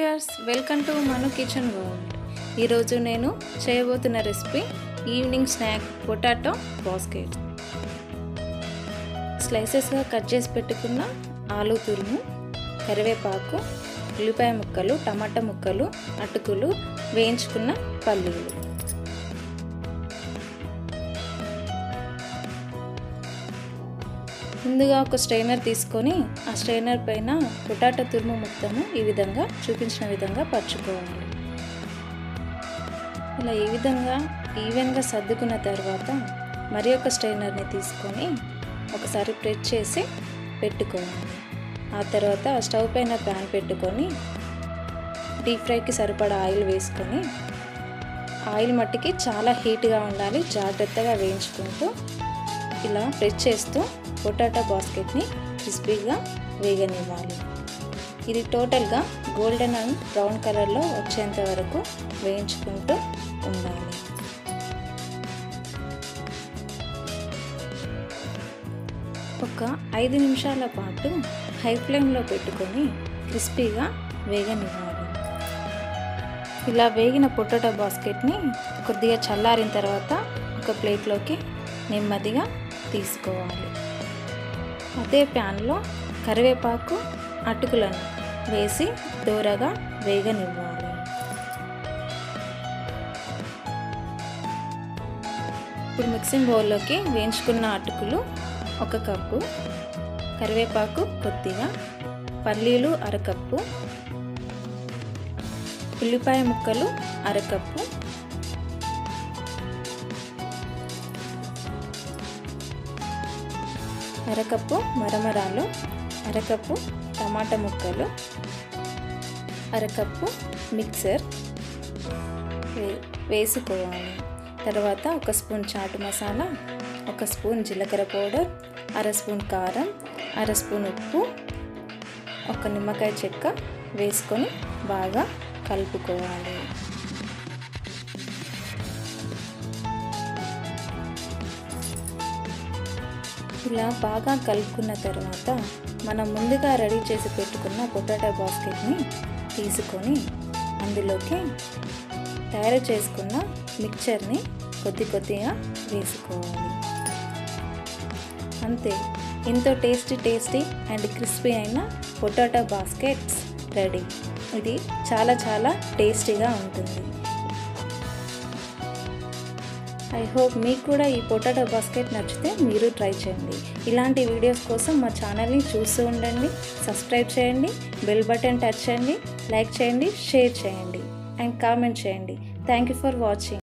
viewers welcome to Manu kitchen world ఈరోజు నేను చేయబోతున్న recipe evening snack potato basket స్లైసెస్గా కట్ చేసి పెట్టుకున్న ఆలు తురుము కరివేపాకు ఉల్లిపాయ ముక్కలు టమాటా ముక్కలు అటుకులు వేయించుకున్న పల్లీలు ముందుగా ఒక స్ట్రైనర్ తీసుకొని ఆ స్ట్రైనర్ పైన పొటాటో తురుము మొత్తము ఈ విధంగా చూపించిన విధంగా పరుచుకోవాలి ఇలా ఈ విధంగా ఈవెన్గా సర్దుకున్న తర్వాత మరి ఒక స్ట్రైనర్ని తీసుకొని ఒకసారి ప్రెస్ చేసి పెట్టుకోవాలి ఆ తర్వాత స్టవ్ పైన ప్యాన్ పెట్టుకొని డీప్ ఫ్రైకి సరిపడా ఆయిల్ వేసుకొని ఆయిల్ మట్టికి చాలా హీట్గా ఉండాలి జాగ్రత్తగా వేయించుకుంటూ ఇలా ప్రెస్ చేస్తూ పొటాటో బాస్కెట్ని క్రిస్పీగా వేగనివ్వాలి ఇది టోటల్గా గోల్డెన్ అండ్ బ్రౌన్ కలర్లో వచ్చేంత వరకు వేయించుకుంటూ ఉండాలి ఒక ఐదు నిమిషాల పాటు హై ఫ్లేమ్లో పెట్టుకొని క్రిస్పీగా వేగనివ్వాలి ఇలా వేగిన పొటాటో బాస్కెట్ని కొద్దిగా చల్లారిన తర్వాత ఒక ప్లేట్లోకి నెమ్మదిగా తీసుకోవాలి అదే ప్యాన్లో కరివేపాకు అటుకులను వేసి దూరగా వేగనివ్వాలి ఇప్పుడు మిక్సింగ్ బౌల్లోకి వేయించుకున్న అటుకులు ఒక కప్పు కరివేపాకు కొద్దిగా పల్లీలు అరకప్పు ఉల్లిపాయ ముక్కలు అరకప్పు అరకప్పు మరమరాలు అరకప్పు టమాటా ముక్కలు అరకప్పు మిక్సర్ వే వేసుకోవాలి తర్వాత ఒక స్పూన్ చాటు మసాలా ఒక స్పూన్ జీలకర్ర పౌడర్ అర స్పూన్ కారం అర స్పూన్ ఉప్పు ఒక నిమ్మకాయ చెక్క వేసుకొని బాగా కలుపుకోవాలి ఇలా బాగా కలుపుకున్న తర్వాత మనం ముందుగా రెడీ చేసి పెట్టుకున్న పొటాటో బాస్కెట్ని తీసుకొని అందులోకి తయారు చేసుకున్న మిక్చర్ని కొద్ది కొద్దిగా వేసుకోవాలి అంతే ఎంతో టేస్టీ టేస్టీ అండ్ క్రిస్పీ అయిన పొటాటో బాస్కెట్స్ రెడీ ఇది చాలా చాలా టేస్టీగా ఉంటుంది ఐ హోప్ మీకు కూడా ఈ పొటాటో బాస్కెట్ నచ్చితే మీరు ట్రై చేయండి ఇలాంటి వీడియోస్ కోసం మా ఛానల్ని చూస్తూ ఉండండి సబ్స్క్రైబ్ చేయండి బెల్ బటన్ టచ్ చేయండి లైక్ చేయండి షేర్ చేయండి అండ్ కామెంట్ చేయండి థ్యాంక్ యూ ఫర్ వాచింగ్